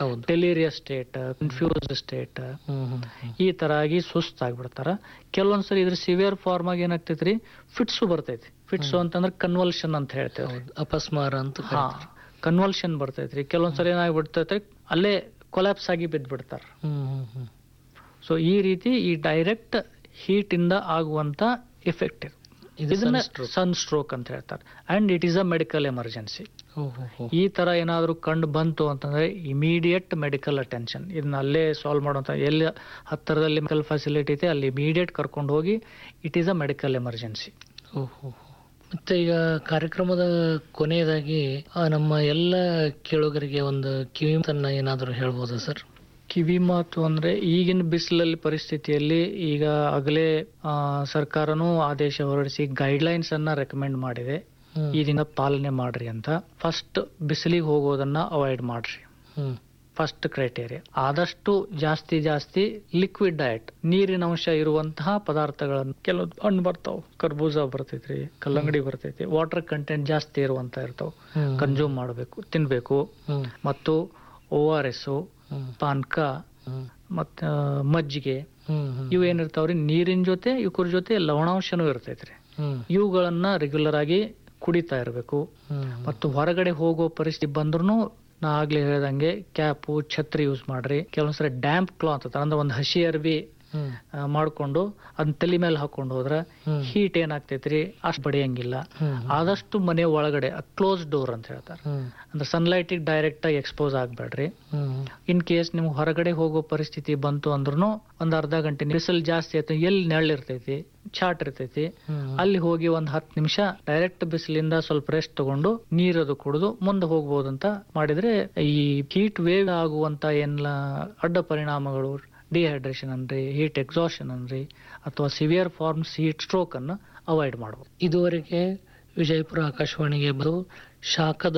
ಹೌದು delirious state confuse state hmm hmm hmm. ಈ ತರ ಆಗಿ ಸುಸ್ತಾಗ್ಬಿಡ್ತಾರ ಕೆಲವೊಂದ್ಸರಿ ಇದ್ರ ಸಿವಿಯರ್ ಫಾರ್ಮ್ ಆಗಿ ಏನಾಗ್ತೈತ್ರಿ ಫಿಟ್ಸು ಬರ್ತೈತಿ ಫಿಟ್ಸು ಅಂತಂದ್ರೆ ಕನ್ವಲ್ಷನ್ ಅಂತ ಹೇಳ್ತೇವೆ ಹೌದು ಅಪಸ್ಮಾರ ಅಂತ ಹಾ ಕರೀತಾರೆ. ಕನ್ವಲ್ಷನ್ ಬರ್ತೈತ್ರಿ ಕೆಲವೊಂದ್ಸರಿ ಏನಾಗ್ಬಿಡ್ತೈತೆ ಅಲ್ಲೇ ಕೊಲ್ಯಾಪ್ಸ್ ಆಗಿ ಬಿದ್ದ್ಬಿಡ್ತಾರ ಹ್ಮ್ ಹ್ಮ್ ಹ್ಮ್ ಸೊ ಈ ರೀತಿ ಈ ಡೈರೆಕ್ಟ್ ಹೀಟ್ ಇಂದ ಆಗುವಂತ ಎಫೆಕ್ಟ್ ಇದು ಇದು ಇದನ್ನ sunstroke. ಸನ್ ಸ್ಟ್ರೋಕ್ ಅಂತ ಹೇಳ್ತಾರೆ and it is a medical emergency ಹೋ, ಹೋ, ಹೋ. ಈ ತರ ಏನಾದ್ರೂ ಕಂಡು ಬಂತು ಅಂತಂದ್ರೆ ಇಮಿಡಿಯೇಟ್ ಮೆಡಿಕಲ್ ಅಟೆನ್ಷನ್ ಇದನ್ನ ಅಲ್ಲೇ ಸಾಲ್ವ್ ಮಾಡುವಂತ ಎಲ್ಲಿ ಹತ್ತಿರದಲ್ಲಿ ಮೆಡಿಕಲ್ ಫೆಸಿಲಿಟಿ ಇದೆ ಅಲ್ಲಿ ಇಮಿಡಿಯೇಟ್ ಕರ್ಕೊಂಡು ಹೋಗಿ it is a medical emergency ಹೋ, ಹೋ, ಹೋ. ಮತ್ತೆ ಈಗ ಕಾರ್ಯಕ್ರಮದ ಕೊನೆಯದಾಗಿ ಆ, ನಮ್ಮ ಎಲ್ಲ ಕೇಳುಗರಿಗೆ ಒಂದು ಕಿವಿ ತನ್ನ ಏನಾದರೂ ಹೇಳ್ಬೋದಾ ಸರ್ ಕಿವಿ ಮಾತು ಅಂದ್ರೆ ಈಗಿನ ಬಿಸಿಲಲ್ಲಿ ಪರಿಸ್ಥಿತಿಯಲ್ಲಿ ಈಗ ಆಗಲೇ ಆ, ಸರ್ಕಾರನೂ ಆದೇಶ ಹೊರಡಿಸಿ ಗೈಡ್ಲೈನ್ಸ್ ಅನ್ನ ರೆಕಮೆಂಡ್ ಮಾಡಿದೆ ಹ್ಮ್. ಈ ದಿನ ಪಾಲನೆ ಮಾಡ್ರಿ ಅಂತ ಫಸ್ಟ್ ಬಿಸಿಲಿಗೆ ಹೋಗೋದನ್ನ ಅವಾಯ್ಡ್ ಮಾಡ್ರಿ ಹ್ಮ್ ಫಸ್ಟ್ ಕ್ರೈಟೇರಿಯಾ ಆದಷ್ಟು ಜಾಸ್ತಿ ಜಾಸ್ತಿ ಲಿಕ್ವಿಡ್ ಡಯಟ್ ನೀರಿನ ಅಂಶ ಇರುವಂತಹ ಪದಾರ್ಥಗಳನ್ನು ಕೆಲವು ಹಣ್ಣು ಬರ್ತಾವ ಕರ್ಬೂಜ ಬರ್ತೈತ್ರಿ ಕಲ್ಲಂಗಡಿ ಬರ್ತೈತಿ ವಾಟರ್ ಕಂಟೆಂಟ್ ಜಾಸ್ತಿ ಇರುವಂತ ಇರ್ತಾವ ಹ್ಮ್. ಕನ್ಸ್ಯೂಮ್ ಮಾಡಬೇಕು ತಿನ್ಬೇಕು ಹ್ಮ್ ಮತ್ತು ಓ ಆರ್ ಎಸ್ ಹ್ಮ್ ಪಾನ್ಕ ಹ್ಮ್ ಮತ್ತ ಮಜ್ಜಿಗೆ ಹ್ಮ್ ಹ್ಮ್ ಇವು ಏನಿರ್ತಾವ್ರಿ ನೀರಿನ ಜೊತೆ ಇವ್ರ ಜೊತೆ ಲವಣಾಂಶನೂ ಇರ್ತೈತ್ರಿ ಹ್ಮ್ ಇವುಗಳನ್ನ ರೆಗ್ಯುಲರ್ ಆಗಿ ಕುಡಿತಾ ಇರಬೇಕು ಹ್ಮ್ ಮತ್ತು ಹೊರಗಡೆ ಹೋಗೋ ಪರಿಸ್ಥಿತಿ ಬಂದ್ರು ನಾ ಆಗ್ಲೇ ಹೇಳ್ದಂಗೆ ಕ್ಯಾಪು ಛತ್ರಿ ಯೂಸ್ ಮಾಡ್ರಿ ಕೆಲವೊಂದ್ಸರಿ ಡ್ಯಾಂಪ್ ಕ್ಲಾತ್ ಅಂತ ಅಂದ್ರೆ ಒಂದು ಹಸಿ ಅರ್ಬಿ ಹ್ಮ್ ಆ, ಮಾಡ್ಕೊಂಡು ಅದನ್ನ ತಲೆ ಮೇಲೆ ಹಾಕೊಂಡು ಹೋದ್ರ ಹ್ಮ್. ಹೀಟ್ ಏನಾಗ್ತೈತ್ರಿ ಅಷ್ಟು ಬಡಿಯಂಗಿಲ್ಲ ಹ್ಮ್. ಆದಷ್ಟು ಮನೆ ಒಳಗಡೆ ಕ್ಲೋಸ್ ಡೋರ್ ಅಂತ ಹೇಳ್ತಾರೆ ಹ್ಮ್ ಅಂದ್ರೆ ಸನ್ಲೈಟಿಗೆ ಡೈರೆಕ್ಟ್ ಆಗಿ ಎಕ್ಸ್ಪೋಸ್ ಆಗ್ಬೇಡ್ರಿ ಹ್ಮ್ ಇನ್ ಕೇಸ್ ನಿಮ್ಗೆ ಹೊರಗಡೆ ಹೋಗೋ ಪರಿಸ್ಥಿತಿ ಬಂತು ಅಂದ್ರೂ ಒಂದ್ ಅರ್ಧ ಗಂಟೆ ಬಿಸಿಲು ಜಾಸ್ತಿ ಆಯ್ತು ಎಲ್ಲಿ ನೆರಳಿರ್ತೈತಿ ಚಾಟ್ ಇರ್ತೈತಿ ಹ್ಮ್ ಅಲ್ಲಿ ಹೋಗಿ ಒಂದ್ ಹತ್ತು ನಿಮಿಷ ಡೈರೆಕ್ಟ್ ಬಿಸಿಲಿಂದ ಸ್ವಲ್ಪ ರೆಸ್ಟ್ ತಗೊಂಡು ನೀರದು ಕುಡಿದು ಮುಂದೆ ಹೋಗ್ಬೋದು ಅಂತ ಮಾಡಿದ್ರೆ ಈ ಹೀಟ್ ವೇವ್ ಆಗುವಂತ ಎಲ್ಲ ಅಡ್ಡ ಪರಿಣಾಮಗಳು ಡಿಹೈಡ್ರೇಷನ್ ಅನ್ರಿ ಹೀಟ್ ಎಕ್ಸಾಷನ್ ಅನ್ರಿ ಅಥವಾ ಸಿವಿಯರ್ ಫಾರ್ಮ್ಸ್ ಹೀಟ್ ಸ್ಟ್ರೋಕ್ ಅನ್ನು ಅವಾಯ್ಡ್ ಮಾಡಬಹುದು ಇದುವರೆಗೆ ವಿಜಯಪುರ ಆಕಾಶವಾಣಿಗೆ ಬಂದು ಶಾಖದ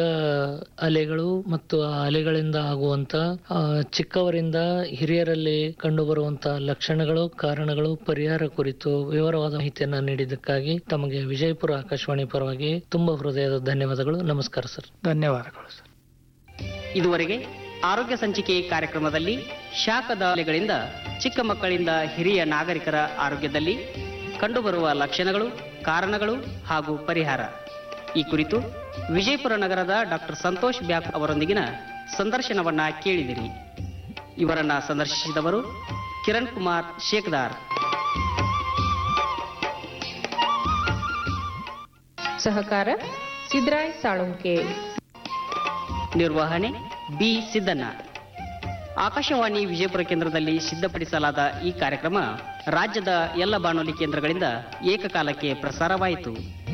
ಅಲೆಗಳು ಮತ್ತು ಆ ಅಲೆಗಳಿಂದ ಆಗುವಂತ ಆ, ಚಿಕ್ಕವರಿಂದ ಹಿರಿಯರಲ್ಲಿ ಕಂಡುಬರುವಂತ ಲಕ್ಷಣಗಳು ಕಾರಣಗಳು ಪರಿಹಾರ ಕುರಿತು ವಿವರವಾದ ಮಾಹಿತಿಯನ್ನ ನೀಡಿದ್ದಕ್ಕಾಗಿ ತಮಗೆ ವಿಜಯಪುರ ಆಕಾಶವಾಣಿ ಪರವಾಗಿ ತುಂಬಾ ಹೃದಯದ ಧನ್ಯವಾದಗಳು ನಮಸ್ಕಾರ ಸರ್ ಧನ್ಯವಾದಗಳು ಸರ್ ಇದುವರೆಗೆ ಆರೋಗ್ಯ ಸಂಚಿಕೆ ಕಾರ್ಯಕ್ರಮದಲ್ಲಿ ಶಾಖದ ಅಲೆಗಳಿಂದ ಚಿಕ್ಕ ಮಕ್ಕಳಿಂದ ಹಿರಿಯ ನಾಗರಿಕರ ಆರೋಗ್ಯದಲ್ಲಿ ಕಂಡುಬರುವ ಲಕ್ಷಣಗಳು ಕಾರಣಗಳು ಹಾಗೂ ಪರಿಹಾರ ಈ ಕುರಿತು ವಿಜಯಪುರ ನಗರದ ಡಾಕ್ಟರ್ ಸಂತೋಷ್ ಬ್ಯಾಕ್ ಅವರೊಂದಿಗಿನ ಸಂದರ್ಶನವನ್ನ ಕೇಳಿದಿರಿ ಇವರನ್ನ ಸಂದರ್ಶಿಸಿದವರು ಕಿರಣ್ ಕುಮಾರ್ ಶೇಕ್ದಾರ್ ಸಹಕಾರ ಸಿದ್ರಾಯ್ ಸಾಳುಂಕೆ ನಿರ್ವಹಣೆ ಬಿ ಸಿದ್ದಣ್ಣ ಆಕಾಶವಾಣಿ ವಿಜಯಪುರ ಕೇಂದ್ರದಲ್ಲಿ ಸಿದ್ಧಪಡಿಸಲಾದ ಈ ಕಾರ್ಯಕ್ರಮ ರಾಜ್ಯದ ಎಲ್ಲ ಬಾನುಲಿ ಕೇಂದ್ರಗಳಿಂದ ಏಕಕಾಲಕ್ಕೆ ಪ್ರಸಾರವಾಯಿತು